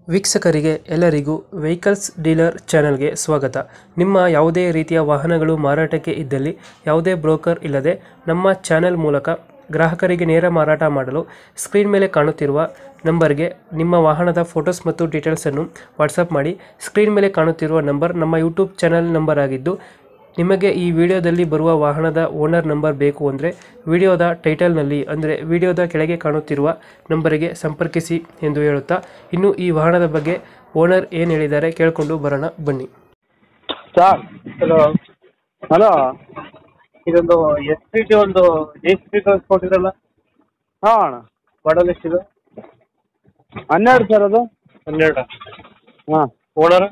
ವೀಕ್ಷಕರಿಗೆ ಎಲ್ಲರಿಗೂ vehicles dealer ಚಾನೆಲ್ಗೆ ಸ್ವಾಗತ ನಿಮ್ಮ ಯಾವುದೇ ರೀತಿಯ ವಾಹನಗಳು ಮಾರಾಟಕ್ಕೆ ಇದ್ದಲ್ಲಿ ಯಾವುದೇ ಬ್ರೋಕರ್ ಇಲ್ಲದೆ ನಮ್ಮ ಚಾನೆಲ್ ಮೂಲಕ ಗ್ರಾಹಕರಿಗೆ ನೇರ ಮಾರಾಟ ಮಾಡಲು ಸ್ಕ್ರೀನ್ ಮೇಲೆ ಕಾಣುತ್ತಿರುವ ನಂಬರ್ಗೆ ನಿಮ್ಮ ವಾಹನದ ಫೋಟೋಸ್ ಮತ್ತು ಡೀಟೇಲ್ಸನ್ನು ವಾಟ್ಸಪ್ ಮಾಡಿ ಸ್ಕ್ರೀನ್ ಮೇಲೆ ಕಾಣುತ್ತಿರುವ ನಂಬರ್ ನಮ್ಮ ಯೂಟ್ಯೂಬ್ ಚಾನೆಲ್ ನಂಬರ್ ಆಗಿದ್ದು ನಿಮಗೆ ಈ ವಿಡಿಯೋದಲ್ಲಿ ಬರುವ ವಾಹನದ ಓನರ್ ನಂಬರ್ ಬೇಕು ಅಂದರೆ ವಿಡಿಯೋದ ಟೈಟಲ್ನಲ್ಲಿ ಅಂದರೆ ವಿಡಿಯೋದ ಕೆಳಗೆ ಕಾಣುತ್ತಿರುವ ನಂಬರಿಗೆ ಸಂಪರ್ಕಿಸಿ ಎಂದು ಹೇಳುತ್ತಾ ಇನ್ನು ಈ ವಾಹನದ ಬಗ್ಗೆ ಓನರ್ ಏನು ಹೇಳಿದ್ದಾರೆ ಕೇಳಿಕೊಂಡು ಬರೋಣ ಬನ್ನಿ ಸರ್ ಹಲೋ ಹಲೋ ಇದೊಂದು ಎಸ್ ಪಿ ಟಿ ಒಂದು ಜೆ ಸಿ ಪಿ ಕೊಟ್ಟಿರಲ್ಲ ಹಾಂ ಅಣ್ಣ ಮಾಡಲ್ ಎಷ್ಟಿದೆ ಹನ್ನೆರಡು ಸರ್ ಅದು ಹನ್ನೆರಡು ಹಾಂ ಓನರ್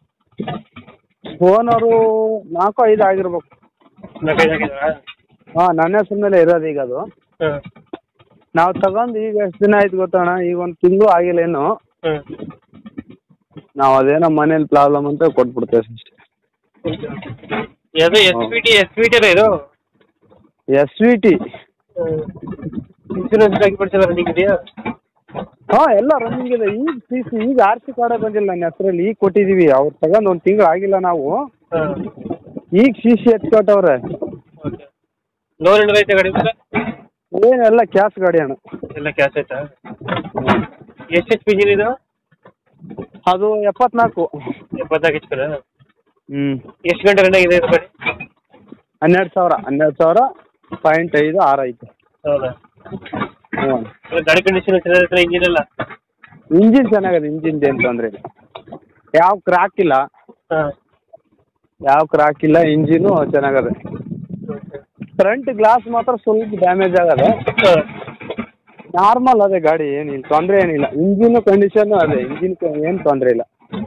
ಓನರು ನಾಲ್ಕು ಐದು ಆಗಿರ್ಬೇಕು ನಾಲ್ಕೈದು ಆಗಿದಾರಾ ಹಾಂ ನನ್ನ ಹೆಸ್ರ ಮೇಲೆ ಇರೋದು ಈಗ ಅದು ಹಾಂ ನಾವು ತಗೊಂಡು ಈಗ ಎಷ್ಟು ದಿನ ಆಯ್ತು ಗೊತ್ತಣ್ಣ ಈಗ ಒಂದು ತಿಂಗಳು ಆಗಿಲ್ಲ ಏನು ಹಾಂ ನಾವು ಅದೇನೋ ಮನೇಲಿ ಪ್ರಾಬ್ಲಮ್ ಅಂತ ಕೊಟ್ಬಿಡ್ತೇವೆ ಅಷ್ಟೇ ಅದು S P T S P T ಇದು S V T insurance documents ಎಲ್ಲ ರನ್ನಿಂಗ್ ಇದೆಯಾ ಹಾಂ ಎಲ್ಲ ರನ್ನಿಂಗ್ ಇದೆ ಈಗ ಸಿ ಸಿ ಈಗ ಆರ್ ಸಿ ಕಾರ್ಡೇ ಬಂದಿಲ್ಲ ನನ್ನ ಹೆಸರಲ್ಲಿ ಈಗ ಕೊಟ್ಟಿದ್ದೀವಿ ಅವ್ರು ತಗೊಂಡು ಒಂದು ತಿಂಗಳು ಆಗಿಲ್ಲ ನಾವು ಹಾಂ ಈಗ ಸಿ ಸಿ ಎತ್ಕೊಟ್ಟವ್ರೆ ಓಕೆ ಲೋನ್ ಏನಾರ ಐತೆ ಗಾಡಿ ಮೇಲೆ ಏನೆಲ್ಲ ಕ್ಯಾಶ್ ಗಾಡಿ ಅಣ್ಣ ಎಲ್ಲ ಕ್ಯಾಶ್ ಆಯ್ತಾ ಎಷ್ಟು ಎಚ್ ಪಿ ಇಂಜಿನ್ ಇದು ಅದು ಎಪ್ಪತ್ನಾಲ್ಕು ಎಪ್ಪತ್ನಾಲ್ಕು ಎಚ್ ಪಿ ಹ್ಞೂ ಎಷ್ಟು ಗಂಟೆ ರನ್ ಆಗಿದೆ ಇದು ಗಾಡಿ ಹನ್ನೆರಡು ಸಾವಿರ ಹನ್ನೆರಡು ಸಾವಿರ ಪಾಯಿಂಟ್ ಐದು ಆರು ಐತೆ ಹೌದಾ ಹ್ಞೂ ಇದು ಗಾಡಿ ಕಂಡೀಷನ್ ಚೆನ್ನಾಗಿರುತ್ತೆ ಇಂಜಿನ್ ಎಲ್ಲ ಇಂಜಿನ್ ಚೆನ್ನಾಗಿದೆ ಇಂಜಿನ್ದು ಏನು ತೊಂದರೆ ಇಲ್ಲ ಯಾವ ಕ್ರಾಕ್ ಇಲ್ಲ ಹಾಂ ಯಾವ ಕ್ರಾಕ್ ಇಲ್ಲ ಇಂಜಿನು ಚೆನ್ನಾಗದೆ ಫ್ರಂಟ್ ಗ್ಲಾಸ್ ಮಾತ್ರ ಸ್ವಲ್ಪ ಡ್ಯಾಮೇಜ್ ಆಗದೆ ಹಾಂ ನಾರ್ಮಲ್ ಅದೇ ಗಾಡಿ ಏನಿಲ್ಲ ತೊಂದರೆ ಏನಿಲ್ಲ ಇಂಜಿನ್ ಕಂಡೀಷನ್ನು ಅದೇ ಇಂಜಿನ್ ಏನು ತೊಂದರೆ ಇಲ್ಲ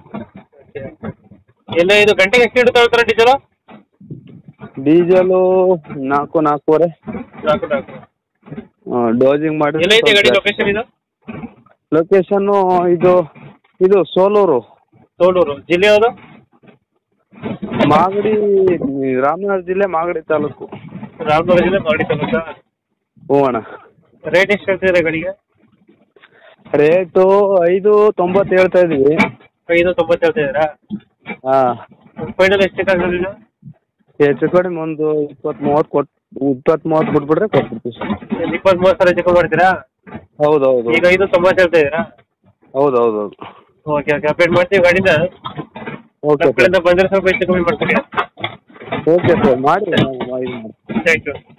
ಎಲ್ಲ ಇದು ಗಂಟೆಗೆ ಎಷ್ಟು ಹಿಡಿದು ತಗೊಳ್ತಾರೆ ಡೀಸೆಲು ಡೀಸೆಲು ನಾಲ್ಕು ನಾಲ್ಕೂವರೆ ನಾಲ್ಕು ನಾಲ್ಕು ಡೋಸಿಂಗ್ ಮಾಡಿ ಎಲ್ಲ ಐತೆ ಗಾಡಿ ಲೊಕೇಶನ್ ಇದು ಲೊಕೇಶನ್ನು ಇದು ಇದು ಸೋಲೂರು ತೋಡೂರು ಜಿಲ್ಲೆ ಯಾವುದು ಮಾಗಡಿ ರಾಮನಗರ ಜಿಲ್ಲೆ ಮಾಗಡಿ ತಾಲೂಕು ರಾಮನಗರ ಜಿಲ್ಲೆ ಮಾಡಿ ತಾಲೂಕಾ ಹ್ಞೂ ಅಣ್ಣ ರೇಟ್ ಎಷ್ಟು ಹೇಳ್ತಿದ್ದೀರಾ ಗಾಡಿಗೆ ರೇಟು ಐದು ತೊಂಬತ್ತು ಹೇಳ್ತಾ ಇದೀವಿ ಐದು ತೊಂಬತ್ತು ಹೇಳ್ತಿದ್ದೀರಾ ಹಾಂ ಫೈನಲ್ ಎಷ್ಟಕ್ಕೆ ಆಗೋದು ಇದು ಹೆಚ್ಚು ಕಡಿಮೆ ಒಂದು ಇಪ್ಪತ್ತು ಮೂವತ್ತು ಕೊಟ್ಟು ಇಪ್ಪತ್ತು ಮೂವತ್ತು ಬಿಟ್ಬಿಟ್ರೆ ಕೊಟ್ಬಿಡ್ತೀವಿ ಸರ್ ಒಂದು ಇಪ್ಪತ್ತು ಮೂವತ್ತು ಸಾವಿರ ಚೆಕ್ ಮಾಡ್ತೀರಾ ಹೌದು ಹೌದು ಈಗ ಐದು ತೊಂಬತ್ತು ಹೇಳ್ತಾ ಇದ್ದೀರಾ ಹೌದು ಹೌದು ಹೌದು ಓಕೆ ಓಕೆ ಅಪ್ಡೇಟ್ ಮಾಡ್ತೀವಿ ಗಾಡಿನ ಓಕೆ ನಮ್ಮ ಸರ್ ಕಡೆಯಿಂದ ಬಂದರೆ ಸ್ವಲ್ಪ ಹೆಚ್ಚು ಕಮ್ಮಿ ಮಾಡ್ತೀವಿ ಓಕೆ ಸರ್ ಮಾಡಿ ನಾವು ಇದು ಮಾಡ್ತೀವಿ ಥ್ಯಾಂಕ್ ಯು